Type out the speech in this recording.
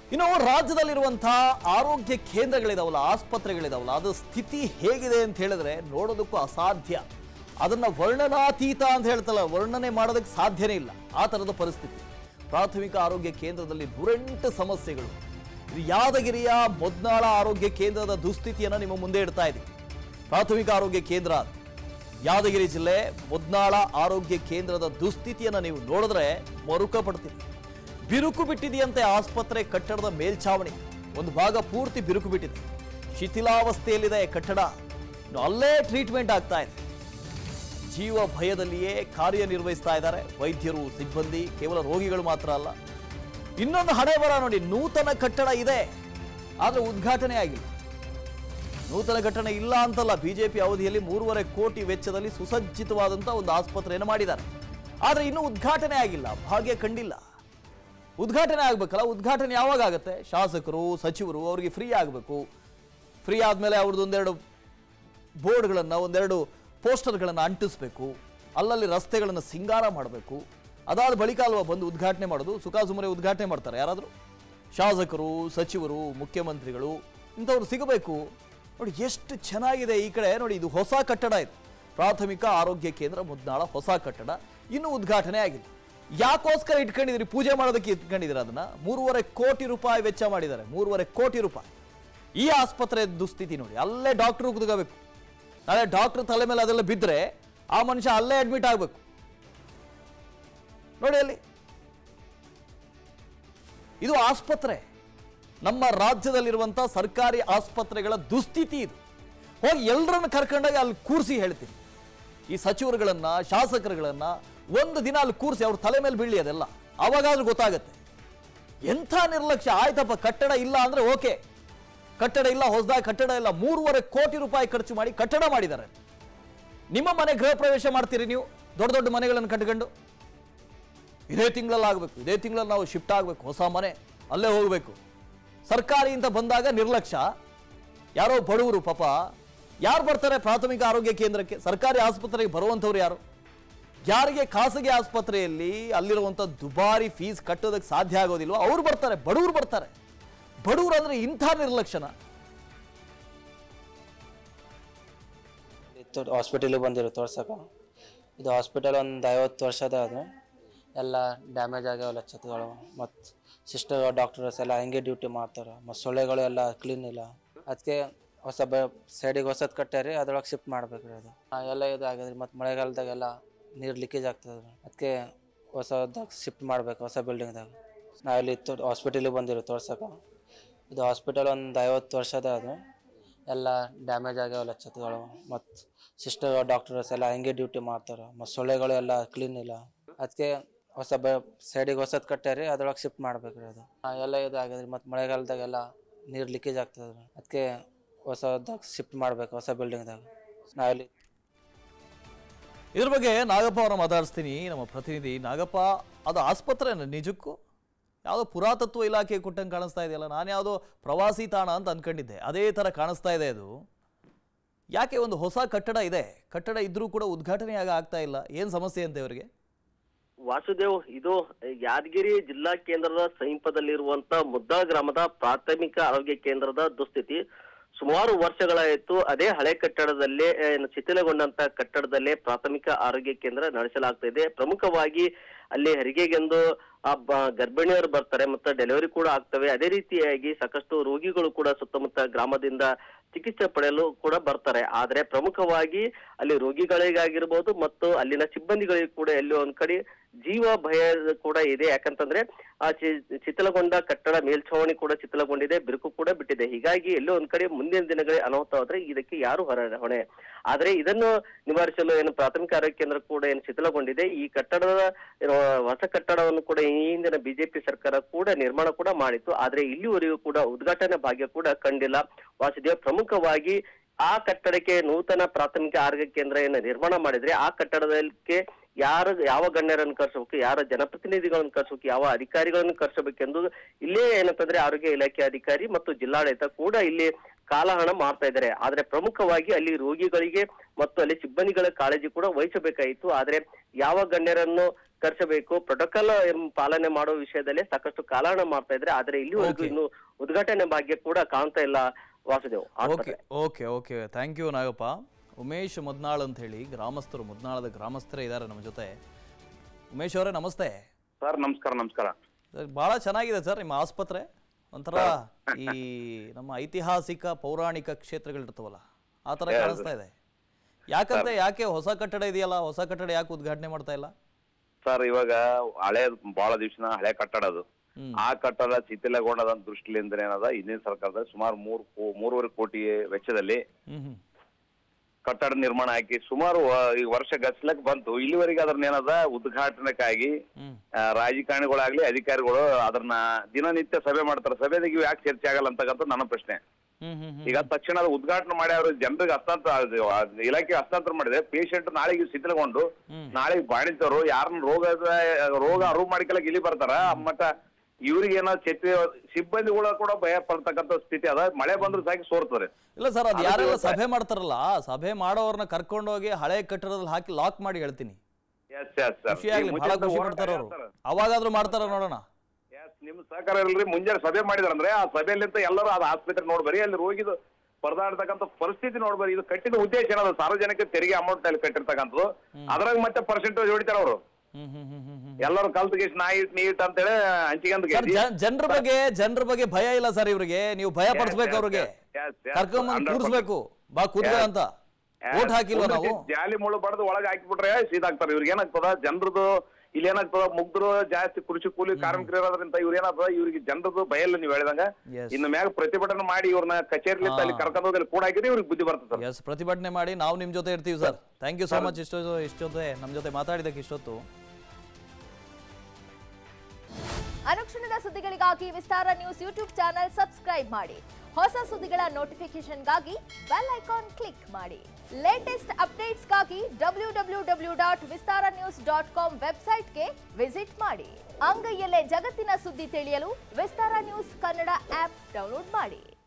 ಇನ್ನು ರಾಜ್ಯದಲ್ಲಿರುವಂತಹ ಆರೋಗ್ಯ ಕೇಂದ್ರಗಳಿದಾವಲ್ಲ ಆಸ್ಪತ್ರೆಗಳಿದಾವಲ್ಲ ಅದು ಸ್ಥಿತಿ ಹೇಗಿದೆ ಅಂತ ಹೇಳಿದ್ರೆ ನೋಡೋದಕ್ಕೂ ಅಸಾಧ್ಯ ಅದನ್ನ ವರ್ಣನಾತೀತ ಅಂತ ಹೇಳ್ತಲ್ಲ ವರ್ಣನೆ ಮಾಡೋದಕ್ಕೆ ಸಾಧ್ಯನೇ ಇಲ್ಲ ಆ ಥರದ ಪರಿಸ್ಥಿತಿ ಪ್ರಾಥಮಿಕ ಆರೋಗ್ಯ ಕೇಂದ್ರದಲ್ಲಿ ನೂರೆಂಟು ಸಮಸ್ಯೆಗಳು ಇದು ಯಾದಗಿರಿಯ ಮೊದ್ನಾಳ ಆರೋಗ್ಯ ಕೇಂದ್ರದ ದುಸ್ಥಿತಿಯನ್ನು ನಿಮ್ಮ ಮುಂದೆ ಇಡ್ತಾ ಇದ್ದೀವಿ ಪ್ರಾಥಮಿಕ ಆರೋಗ್ಯ ಕೇಂದ್ರ ಅದು. ಯಾದಗಿರಿ ಜಿಲ್ಲೆ ಮುದ್ನಾಳ ಆರೋಗ್ಯ ಕೇಂದ್ರದ ದುಸ್ಥಿತಿಯನ್ನು ನೀವು ನೋಡಿದ್ರೆ ಮರುಕ ಪಡ್ತೀರಿ ಬಿರುಕು ಬಿಟ್ಟಿದೆಯಂತೆ ಆಸ್ಪತ್ರೆ ಕಟ್ಟಡದ ಮೇಲ್ಛಾವಣಿ ಒಂದು ಭಾಗ ಪೂರ್ತಿ ಬಿರುಕು ಬಿಟ್ಟಿದೆ ಶಿಥಿಲಾವಸ್ಥೆಯಲ್ಲಿದೆ ಕಟ್ಟಡ ಇನ್ನು ಅಲ್ಲೇ ಟ್ರೀಟ್ಮೆಂಟ್ ಆಗ್ತಾ ಇದೆ ಜೀವ ಭಯದಲ್ಲಿಯೇ ಕಾರ್ಯನಿರ್ವಹಿಸ್ತಾ ಇದ್ದಾರೆ ವೈದ್ಯರು ಸಿಬ್ಬಂದಿ ಕೇವಲ ರೋಗಿಗಳು ಮಾತ್ರ ಅಲ್ಲ ಇನ್ನೊಂದು ಹಣೆ ಬರ ನೋಡಿ ನೂತನ ಕಟ್ಟಡ ಇದೆ ಆದರೆ ಉದ್ಘಾಟನೆ ಆಗಿಲ್ಲ ನೂತನ ಘಟನೆ ಇಲ್ಲ ಅಂತಲ್ಲ ಬಿಜೆಪಿ ಅವಧಿಯಲ್ಲಿ ಮೂರುವರೆ ಕೋಟಿ ವೆಚ್ಚದಲ್ಲಿ ಸುಸಜ್ಜಿತವಾದಂಥ ಒಂದು ಆಸ್ಪತ್ರೆಯನ್ನು ಮಾಡಿದ್ದಾರೆ ಆದರೆ ಇನ್ನೂ ಉದ್ಘಾಟನೆ ಆಗಿಲ್ಲ ಭಾಗ್ಯ ಕಂಡಿಲ್ಲ ಉದ್ಘಾಟನೆ ಆಗಬೇಕಲ್ಲ ಉದ್ಘಾಟನೆ ಯಾವಾಗ ಆಗುತ್ತೆ ಶಾಸಕರು ಸಚಿವರು ಅವರಿಗೆ ಫ್ರೀ ಆಗಬೇಕು ಫ್ರೀ ಆದಮೇಲೆ ಅವ್ರದ್ದು ಒಂದೆರಡು ಬೋರ್ಡ್ಗಳನ್ನು ಒಂದೆರಡು ಪೋಸ್ಟರ್ಗಳನ್ನು ಅಂಟಿಸ್ಬೇಕು ಅಲ್ಲಲ್ಲಿ ರಸ್ತೆಗಳನ್ನು ಸಿಂಗಾರ ಮಾಡಬೇಕು ಅದಾದ ಬಳಿಕ ಅಲ್ವಾ ಬಂದು ಉದ್ಘಾಟನೆ ಮಾಡೋದು ಸುಖಾಸುಮರೆ ಉದ್ಘಾಟನೆ ಮಾಡ್ತಾರೆ ಯಾರಾದರೂ ಶಾಸಕರು ಸಚಿವರು ಮುಖ್ಯಮಂತ್ರಿಗಳು ಇಂಥವ್ರು ಸಿಗಬೇಕು ನೋಡಿ ಎಷ್ಟು ಚೆನ್ನಾಗಿದೆ ಈ ಕಡೆ ನೋಡಿ ಇದು ಹೊಸ ಕಟ್ಟಡ ಇದು ಪ್ರಾಥಮಿಕ ಆರೋಗ್ಯ ಕೇಂದ್ರ ಮುದ್ನಾಳ ಹೊಸ ಕಟ್ಟಡ ಇನ್ನೂ ಉದ್ಘಾಟನೆ ಆಗಿಲ್ಲ ಯಾಕೋಸ್ಕರ ಇಟ್ಕೊಂಡಿದ್ದೀರಿ ಪೂಜೆ ಮಾಡೋದಕ್ಕೆ ಇಟ್ಕೊಂಡಿದ್ದೀರಾ ಅದನ್ನ ಮೂರುವರೆ ಕೋಟಿ ರೂಪಾಯಿ ವೆಚ್ಚ ಮಾಡಿದ್ದಾರೆ ಮೂರುವರೆ ಕೋಟಿ ರೂಪಾಯಿ ಈ ಆಸ್ಪತ್ರೆ ದುಸ್ಥಿತಿ ನೋಡಿ ಅಲ್ಲೇ ಡಾಕ್ಟ್ರು ಕುತ್ಕೋಬೇಕು ನಾಳೆ ಡಾಕ್ಟರ್ ತಲೆ ಮೇಲೆ ಅದೆಲ್ಲ ಬಿದ್ದರೆ ಆ ಮನುಷ್ಯ ಅಲ್ಲೇ ಅಡ್ಮಿಟ್ ಆಗಬೇಕು ನೋಡಿ ಅಲ್ಲಿ ಇದು ಆಸ್ಪತ್ರೆ ನಮ್ಮ ರಾಜ್ಯದಲ್ಲಿರುವಂಥ ಸರ್ಕಾರಿ ಆಸ್ಪತ್ರೆಗಳ ದುಸ್ಥಿತಿ ಇದು ಹೋಗಿ ಎಲ್ಲರನ್ನ ಕರ್ಕೊಂಡೋಗಿ ಅಲ್ಲಿ ಕೂರಿಸಿ ಹೇಳ್ತೀನಿ ಈ ಸಚಿವರುಗಳನ್ನ ಶಾಸಕರುಗಳನ್ನ ಒಂದು ದಿನ ಅಲ್ಲಿ ಕೂರಿಸಿ ಅವ್ರ ತಲೆ ಮೇಲೆ ಬೀಳಿ ಅದೆಲ್ಲ ಅವಾಗಾದ್ರೂ ಗೊತ್ತಾಗತ್ತೆ ಎಂಥ ನಿರ್ಲಕ್ಷ್ಯ ಆಯ್ತಪ್ಪ ಕಟ್ಟಡ ಇಲ್ಲ ಅಂದ್ರೆ ಓಕೆ ಕಟ್ಟಡ ಇಲ್ಲ ಹೊಸದಾಗಿ ಕಟ್ಟಡ ಇಲ್ಲ ಮೂರುವರೆ ಕೋಟಿ ರೂಪಾಯಿ ಖರ್ಚು ಮಾಡಿ ಕಟ್ಟಡ ಮಾಡಿದ್ದಾರೆ ನಿಮ್ಮ ಮನೆ ಗೃಹ ಪ್ರವೇಶ ಮಾಡ್ತೀರಿ ನೀವು ದೊಡ್ಡ ದೊಡ್ಡ ಮನೆಗಳನ್ನು ಕಟ್ಕೊಂಡು ಇದೇ ತಿಂಗಳಲ್ಲಿ ಆಗಬೇಕು ಇದೇ ತಿಂಗಳಲ್ಲಿ ನಾವು ಶಿಫ್ಟ್ ಆಗಬೇಕು ಹೊಸ ಮನೆ ಅಲ್ಲೇ ಹೋಗಬೇಕು ಸರ್ಕಾರಿ ಅಂತ ಬಂದಾಗ ನಿರ್ಲಕ್ಷ್ಯ ಯಾರೋ ಬಡವರು ಪಾಪ ಯಾರು ಬರ್ತಾರೆ ಪ್ರಾಥಮಿಕ ಆರೋಗ್ಯ ಕೇಂದ್ರಕ್ಕೆ ಸರ್ಕಾರಿ ಆಸ್ಪತ್ರೆಗೆ ಬರುವಂಥವ್ರು ಯಾರು ಯಾರಿಗೆ ಖಾಸಗಿ ಆಸ್ಪತ್ರೆಯಲ್ಲಿ ಅಲ್ಲಿರುವಂಥ ದುಬಾರಿ ಫೀಸ್ ಕಟ್ಟೋದಕ್ಕೆ ಸಾಧ್ಯ ಆಗೋದಿಲ್ವೋ ಅವ್ರು ಬರ್ತಾರೆ ಬಡವರು ಬರ್ತಾರೆ ಬಡವರು ಅಂದ್ರೆ ಇಂಥ ನಿರ್ಲಕ್ಷ್ಯನ ಇತ್ತು ಹಾಸ್ಪಿಟಲಿಗೆ ಬಂದಿರು ತೋರ್ಸಕ್ಕೆ ಇದು ಹಾಸ್ಪಿಟಲ್ ಒಂದು ಐವತ್ತು ವರ್ಷದ ಅದು ಎಲ್ಲ ಡ್ಯಾಮೇಜ್ ಆಗ್ಯಾವಲ್ಲ ಛತ್ಗಳು ಮತ್ತು ಸಿಸ್ಟರ್ ಡಾಕ್ಟರ್ಸ್ ಎಲ್ಲ ಹಂಗೆ ಡ್ಯೂಟಿ ಮಾಡ್ತಾರೆ ಮತ್ತು ಸೊಳ್ಳೆಗಳು ಎಲ್ಲ ಕ್ಲೀನ್ ಇಲ್ಲ ಅದಕ್ಕೆ ಹೊಸ ಬ ಸೈಡಿಗೆ ಹೊಸದು ಕಟ್ಟ್ಯಾರಿ ಅದ್ರೊಳಗೆ ಶಿಫ್ಟ್ ಮಾಡ್ಬೇಕು ರೀ ಅದು ಆ, ಎಲ್ಲ ಇದು ಆಗ್ಯದ್ರಿ ಮತ್ತು ಮಳೆಗಾಲದಾಗೆಲ್ಲ ನೀರು ಲೀಕೇಜ್ ಆಗ್ತದೆ ಅದಕ್ಕೆ ಹೊಸದಾಗ ಶಿಫ್ಟ್ ಮಾಡ್ಬೇಕು ಹೊಸ ಬಿಲ್ಡಿಂಗ್ದಾಗ ನಾವಿಲ್ಲಿ ಇತ್ತು ಹಾಸ್ಪಿಟಲಿಗೆ ಬಂದಿರು ತೋರ್ಸಕ್ಕೆ ಇದು ಹಾಸ್ಪಿಟಲ್ ಒಂದು ಐವತ್ತು ವರ್ಷದ ಅದು ಎಲ್ಲ ಡ್ಯಾಮೇಜ್ ಆಗ್ಯಾವಲ್ಲ ಛತ್ಗಳು ಮತ್ತು ಸಿಸ್ಟರ್ ಡಾಕ್ಟರ್ಸ್ ಎಲ್ಲ ಹಂಗೆ ಡ್ಯೂಟಿ ಮಾಡ್ತಾರೆ ಮತ್ತು ಸೊಳ್ಳೆಗಳು ಎಲ್ಲ ಕ್ಲೀನ್ ಇಲ್ಲ ಅದಕ್ಕೆ ಹೊಸ ಬ ಸೈಡಿಗೆ ಹೊಸದು ಕಟ್ಟ್ಯಾರಿ ಅದ್ರೊಳಗೆ ಶಿಫ್ಟ್ ಮಾಡ್ಬೇಕು ರೀ ಅದು ಆ, ಎಲ್ಲ ಇದು ಆಗ್ಯದ್ರಿ ಮತ್ತು ಮಳೆಗಾಲದಾಗೆಲ್ಲ ನೀರು ಲೀಕೇಜ್ ಆಗ್ತದೆ ಅದಕ್ಕೆ ಹೊಸದಾಗ ಶಿಫ್ಟ್ ಮಾಡ್ಬೇಕು ಹೊಸ ಬಿಲ್ಡಿಂಗ್ದಾಗ ನಾವಿಲ್ಲಿ ಇದ್ರ ಬಗ್ಗೆ ನಾಗಪ್ಪ ಅವರ ಮಾತಾಡಿಸ್ತೀನಿ ನಮ್ಮ ಪ್ರತಿನಿಧಿ ನಾಗಪ್ಪ ಅದು ಆಸ್ಪತ್ರೆ ನಿಜಕ್ಕೂ ಯಾವುದೋ ಪುರಾತತ್ವ ಇಲಾಖೆ ಕೊಟ್ಟಂಗೆ ಕಾಣಿಸ್ತಾ ಇದೆಯಲ್ಲ ನಾನು ಯಾವುದೋ ಪ್ರವಾಸಿ ತಾಣ ಅಂತ ಅನ್ಕೊಂಡಿದ್ದೆ ಅದೇ ಥರ ಕಾಣಿಸ್ತಾ ಇದೆ ಅದು ಯಾಕೆ ಒಂದು ಹೊಸ ಕಟ್ಟಡ ಇದೆ ಕಟ್ಟಡ ಇದ್ರೂ ಕೂಡ ಉದ್ಘಾಟನೆ ಆಗ ಆಗ್ತಾ ಇಲ್ಲ ಏನು ಸಮಸ್ಯೆ ಅಂತ ಇವರಿಗೆ ವಾಸುದೇವ್ ಇದು ಯಾದಗಿರಿ ಜಿಲ್ಲಾ ಕೇಂದ್ರದ ಸಮೀಪದಲ್ಲಿರುವಂತ ಮುದ್ದಾ ಗ್ರಾಮದ ಪ್ರಾಥಮಿಕ ಆರೋಗ್ಯ ಕೇಂದ್ರದ ದುಸ್ಥಿತಿ ಸುಮಾರು ವರ್ಷಗಳಾಯಿತು ಅದೇ ಹಳೆ ಕಟ್ಟಡದಲ್ಲೇ ಏನು ಶಿಥಿಲಗೊಂಡಂತ ಕಟ್ಟಡದಲ್ಲೇ ಪ್ರಾಥಮಿಕ ಆರೋಗ್ಯ ಕೇಂದ್ರ ನಡೆಸಲಾಗ್ತಾ ಇದೆ ಪ್ರಮುಖವಾಗಿ ಅಲ್ಲಿ ಹೆರಿಗೆಗೆಂದು ಆ ಬ- ಗರ್ಭಿಣಿಯರು ಬರ್ತಾರೆ ಮತ್ತೆ ಡೆಲಿವರಿ ಕೂಡ ಆಗ್ತವೆ ಅದೇ ರೀತಿಯಾಗಿ ಸಾಕಷ್ಟು ರೋಗಿಗಳು ಕೂಡ ಸುತ್ತಮುತ್ತ ಗ್ರಾಮದಿಂದ ಚಿಕಿತ್ಸೆ ಪಡೆಯಲು ಕೂಡ ಬರ್ತಾರೆ ಆದ್ರೆ ಪ್ರಮುಖವಾಗಿ ಅಲ್ಲಿ ರೋಗಿಗಳಿಗಾಗಿರ್ಬೋದು ಮತ್ತು ಅಲ್ಲಿನ ಸಿಬ್ಬಂದಿಗಳಿಗೆ ಕೂಡ ಎಲ್ಲಿ ಒಂದ್ ಕಡೆ ಜೀವ ಭಯ ಕೂಡ ಇದೆ ಯಾಕಂತಂದ್ರೆ ಆ ಚಿ- ಶಿಥಿಲಗೊಂಡ ಕಟ್ಟಡ ಮೇಲ್ಛಾವಣಿ ಕೂಡ ಶಿಥಿಲಗೊಂಡಿದೆ ಬಿರುಕು ಕೂಡ ಬಿಟ್ಟಿದೆ ಹೀಗಾಗಿ ಎಲ್ಲೋ ಒಂದ್ ಕಡೆ ಮುಂದಿನ ದಿನಗಳಲ್ಲಿ ಅನಾಹುತ ಆದ್ರೆ ಇದಕ್ಕೆ ಯಾರು ಹೊರ ಹೊಣೆ ಆದ್ರೆ ಇದನ್ನು ನಿವಾರಿಸಲು ಏನು ಪ್ರಾಥಮಿಕ ಆರೋಗ್ಯ ಕೇಂದ್ರ ಕೂಡ ಏನು ಶಿಥಿಲಗೊಂಡಿದೆ ಈ ಕಟ್ಟಡದ ಏನು ಹೊಸ ಕಟ್ಟಡವನ್ನು ಕೂಡ ಈ ಹಿಂದಿನ ಬಿಜೆಪಿ ಸರ್ಕಾರ ಕೂಡ ನಿರ್ಮಾಣ ಕೂಡ ಮಾಡಿತ್ತು ಆದ್ರೆ ಇಲ್ಲಿವರೆಗೂ ಕೂಡ ಉದ್ಘಾಟನೆ ಭಾಗ್ಯ ಕೂಡ ಕಂಡಿಲ್ಲ ವಾಸುದೇವ್ ಪ್ರಮುಖವಾಗಿ ಆ ಕಟ್ಟಡಕ್ಕೆ ನೂತನ ಪ್ರಾಥಮಿಕ ಆರೋಗ್ಯ ಕೇಂದ್ರ ಏನು ನಿರ್ಮಾಣ ಮಾಡಿದ್ರೆ ಆ ಕಟ್ಟಡದಕ್ಕೆ ಯಾರು ಯಾವ ಗಣ್ಯರನ್ನು ಕರ್ಸಬೇಕು ಯಾರ ಜನಪ್ರತಿನಿಧಿಗಳನ್ನು ಕರ್ಸಬೇಕು ಯಾವ ಅಧಿಕಾರಿಗಳನ್ನು ಕರ್ಸಬೇಕೆಂದು ಇಲ್ಲೇ ಏನಂತಂದ್ರೆ ಆರೋಗ್ಯ ಇಲಾಖೆ ಅಧಿಕಾರಿ ಮತ್ತು ಜಿಲ್ಲಾಡಳಿತ ಕೂಡ ಇಲ್ಲಿ ಕಾಲಹರಣ ಮಾಡ್ತಾ ಇದ್ದಾರೆ ಆದ್ರೆ ಪ್ರಮುಖವಾಗಿ ಅಲ್ಲಿ ರೋಗಿಗಳಿಗೆ ಮತ್ತು ಅಲ್ಲಿ ಸಿಬ್ಬಂದಿಗಳ ಕಾಳಜಿ ಕೂಡ ವಹಿಸಬೇಕಾಯಿತು ಆದ್ರೆ ಯಾವ ಗಣ್ಯರನ್ನು ಕರೆಸಬೇಕು ಪ್ರೋಟೋಕಾಲ್ ಪಾಲನೆ ಮಾಡೋ ವಿಷಯದಲ್ಲಿ ಸಾಕಷ್ಟು ಕಾಲಹರಣ ಮಾಡ್ತಾ ಇದ್ರೆ ಆದ್ರೆ ಇಲ್ಲಿವರೆಗೂ Okay. ಇನ್ನು ಉದ್ಘಾಟನೆ ಭಾಗ್ಯ ಕೂಡ ಕಾಣ್ತಾ ಇಲ್ಲ ವಾಸುದೇವ್ ಓಕೆ ಆಸ್ಪತ್ರೆ. Okay okay thank you Nagappa Umesh Mudnal ಅಂತ ಹೇಳಿ ಗ್ರಾಮಸ್ಥರು ಮುದ್ನಾಳದ ಗ್ರಾಮಸ್ಥರೇ ಇದ್ದಾರೆ ನಮ್ಮ ಜೊತೆ ಉಮೇಶ್ ಅವರೇ ನಮಸ್ತೆ ಸರ್ ನಮಸ್ಕಾರ ನಮಸ್ಕಾರ ಸರ್, ಬಹಳ ಚೆನ್ನಾಗಿದೆ ಸರ್ ನಿಮ್ಮ ಆಸ್ಪತ್ರೆ ಒಂಥರ ಈ ನಮ್ಮ ಐತಿಹಾಸಿಕ ಪೌರಾಣಿಕ ಕ್ಷೇತ್ರಗಳಿರ್ತಾವಲ್ಲ ಆ ಥರ ಕಾಣಿಸ್ತಾ ಇದೆ ಯಾಕಂತೆ ಯಾಕೆ ಹೊಸ ಕಟ್ಟಡ ಇದೆಯಲ್ಲ ಹೊಸ ಕಟ್ಟಡ ಯಾಕೆ ಉದ್ಘಾಟನೆ ಮಾಡ್ತಾ ಇಲ್ಲ ಸರ್ ಇವಾಗ ಹಳೆ ಬಹಳ ದಿವಸನ ಹಳೆ ಕಟ್ಟಡ ಅದು ಹ್ಮ್. ಆ ಕಟ್ಟಡ ಶಿಥಿಲಗೊಂಡದ ದೃಷ್ಟಿಯಿಂದ ಏನದ ಹಿಂದಿನ ಸರ್ಕಾರದ ಸುಮಾರು ಮೂರು ಕೋ- ಮೂರುವರೆ ಕೋಟಿ ವೆಚ್ಚದಲ್ಲಿ ಹ್ಮ್ ಹ್ಮ್ ಕಟ್ಟಡ ನಿರ್ಮಾಣ ಹಾಕಿ ಸುಮಾರು ವ- ಈ ವರ್ಷ ಗಚ್ಚಲಕ್ ಬಂತು ಇಲ್ಲಿವರೆಗೆ ಅದನ್ನ ಏನದ ಉದ್ಘಾಟನೆಗಾಗಿ ಹ್ಮ್ ಆ, ರಾಜಕಾರಣಿಗಳಾಗ್ಲಿ ಅಧಿಕಾರಿಗಳು ಅದನ್ನ ದಿನನಿತ್ಯ ಸಭೆ ಮಾಡ್ತಾರೆ ಸಭೆದಾಗ ಇವು ಯಾಕೆ ಚರ್ಚೆ ಆಗಲ್ಲ ಅಂತಕ್ಕಂಥ ನನ್ನ ಪ್ರಶ್ನೆ ಹ್ಮ್ ಹ್ಮ್ ಹ್ಮ್ ಈಗ ತಕ್ಷಣ ಅದು ಉದ್ಘಾಟನೆ ಮಾಡಿ ಅವರು ಜನರಿಗೆ ಹಸ್ತಾಂತರ ಅದು- ಅದು ಇಲಾಖೆ ಹಸ್ತಾಂತರ ಮಾಡಿದೆ ಪೇಷಂಟ್ ನಾಳೆಗೆ ಶಿಥಿಲಗೊಂಡು ನಾಳೆಗೆ ಬಾಣಿತರು ಯಾರನ್ನ ರೋಗ ರೋಗ ಅರಿವು ಮಾಡಿಕೊಳ್ಳಕ್ ಇಲ್ಲಿ ಬರ್ತಾರ ಮತ್ತ ಇವ್ರಿಗೆ ಏನೋ ಛತ್ರಿ ಸಿಬ್ಬಂದಿಗಳು ಕೂಡ ಭಯ ಪಡ್ತಕ್ಕಂಥ ಸ್ಥಿತಿ ಅದ ಮಳೆ ಬಂದ್ರೆ ಸಾಕಿ ಸೋರ್ತದೆ ಇಲ್ಲ ಸರ್ ಅದು ಅದು ಯಾರೆಲ್ಲ ಇವತ್ತು- ಸಭೆ ಮಾಡ್ತಾರಲ್ಲ ಸಭೆ ಮಾಡೋರ್ನ ಕರ್ಕೊಂಡೋಗಿ ಹಳೆ ಕಟ್ಟಡದಲ್ಲಿ ಹಾಕಿ ಲಾಕ್ ಮಾಡಿ ಹೇಳ್ತೀನಿ ಎಸ್ ಎಸ್ ಸರ್ ಖುಷಿ ಆಗ್ಲಿ ಬಹಳ ಖುಷಿ ಪಡ್ತಾರ ಅವರು ಅವಾಗಾದ್ರೂ ಮಾಡ್ತಾರ ನೋಡೋಣ ಎಸ್ ನಿಮ್ ಸಹಕಾರ ಇಲ್ರಿ ಮುಂಜಾನೆ ಸಭೆ ಮಾಡಿದ್ರಂದ್ರೆ ಆ ಸಭೆಯಲ್ಲಿಂತ ಎಲ್ಲರೂ ಅದು ಆಸ್ಪತ್ರೆ ನೋಡ್ಬರಿ ಅಲ್ಲಿ ರೋಗಿದು ಪರದಾಡ್ತಕ್ಕಂಥ ಪರಿಸ್ಥಿತಿ ನೋಡ್ಬರಿ ಇದು ಕಟ್ಟಿದ ಉದ್ದೇಶ ಏನದು ಸಾರ್ವಜನಿಕ ತೆರಿಗೆ ಅಮೌಂಟ್ ಅಲ್ಲಿ ಕಟ್ಟಿರ್ತಕ್ಕಂಥದ್ದು ಅದ್ರಾಗ ಮತ್ತೆ ಪರ್ಸೆಂಟೇಜ್ ಹೊಡಿತಾರ ಅವರು ಹ್ಮ್ ಹ್ಮ್ ಹ್ಮ್ ಹ್ಮ್ ಹ್ಮ್ ಎಲ್ಲರೂ ಕಲ್ತ್ಗೇಶ್ ನಾ ಇಟ್ ನೀ ಇಟ್ ಅಂತೇಳಿ ಹಂಚಿಗೆಂದ್ ಸರ್ ಜನರ ಬಗ್ಗೆ ಜನರ ಬಗ್ಗೆ ಭಯ ಇಲ್ಲ ಸರ್ ಇವ್ರಿಗೆ ನೀವು ಭಯ ಪಡಿಸ್ಬೇಕು yes, ಅವ್ರಿಗೆ yes, yes, ಕರ್ಕೊಂಬಂದು 100%. ಕೂರಿಸ್ಬೇಕು ಬಾ ಕೂತ್ಕ Yes. ಅಂತ ಓಟ್ ಹಾಕಿಲ್ವ ನಾವು ಜಾಲಿ ಮುಳ್ಳು ಬಡ್ದು ಒಳಗೆ ಹಾಕಿಬಿಟ್ರೆ ಸೀದಾಗ್ತಾರೆ ಇವ್ರಿಗೆ ಏನಾಗ್ತದ ಜನರದು ಇಲ್ಲಿ ಏನಾಗ್ತದ ಮುಗ್ಧರು ಜಾಸ್ತಿ ಕೃಷಿ ಕೂಲಿ ಕಾರ್ಮಿಕರು ಇರೋದ್ರಿಂದ ಇವ್ರು ಏನಾಗ್ತದ ಇವ್ರಿಗೆ ಜನರದು ಭಯ ಇಲ್ಲ ನೀವು ಹೇಳಿದಂಗ Yes. ಇನ್ನು ಮ್ಯಾಗ ಪ್ರತಿಭಟನೆ ಮಾಡಿ ಇವ್ರನ್ನ ಕಚೇರಿಲಿಂದ ಅಲ್ಲಿ ಹಾ. ಕರ್ಕೊಂಡು ಹೋಗಿ ಅಲ್ಲಿ ಕೂಡ ಹಾಕಿದ್ರೆ ಇವ್ರಿಗೆ ಬುದ್ಧಿ ಬರ್ತದೆ ಸರ್ ಎಸ್ ಪ್ರತಿಭಟನೆ ಮಾಡಿ ನಾವು ನಿಮ್ ಜೊತೆ ಇರ್ತೀವಿ sir thank you so much ಇಷ್ಟೊತ್ತು ಇಷ್ಟೊತ್ತೆ ನಮ್ಮ ಜೊತೆ ಮಾತಾಡಿದಕ್ಕೆ ಇಷ್ಟೊತ್ತು ಅನುಕ್ಷಣದ ಸುದ್ದಿಗಳಿಗಾಗಿ Vistara news YouTube channel subscribe ಮಾಡಿ ಹೊಸ ಸುದ್ದಿಗಳ ನೋಟಿಫಿಕೇಶನ್ಗಾಗಿ ಬೆಲ್ ಐಕಾನ್ ಕ್ಲಿಕ್ ಮಾಡಿ ಲೇಟೆಸ್ಟ್ ಅಪ್ಡೇಟ್ಸ್ಗಾಗಿ W W W dot Vistara news dot com ವೆಬ್ಸೈಟ್ಗೆ ವಿಸಿಟ್ ಮಾಡಿ ಅಂಗೈಯಲ್ಲೇ ಜಗತ್ತಿನ ಸುದ್ದಿ ತಿಳಿಯಲು Vistara news Kannada app download ಮಾಡಿ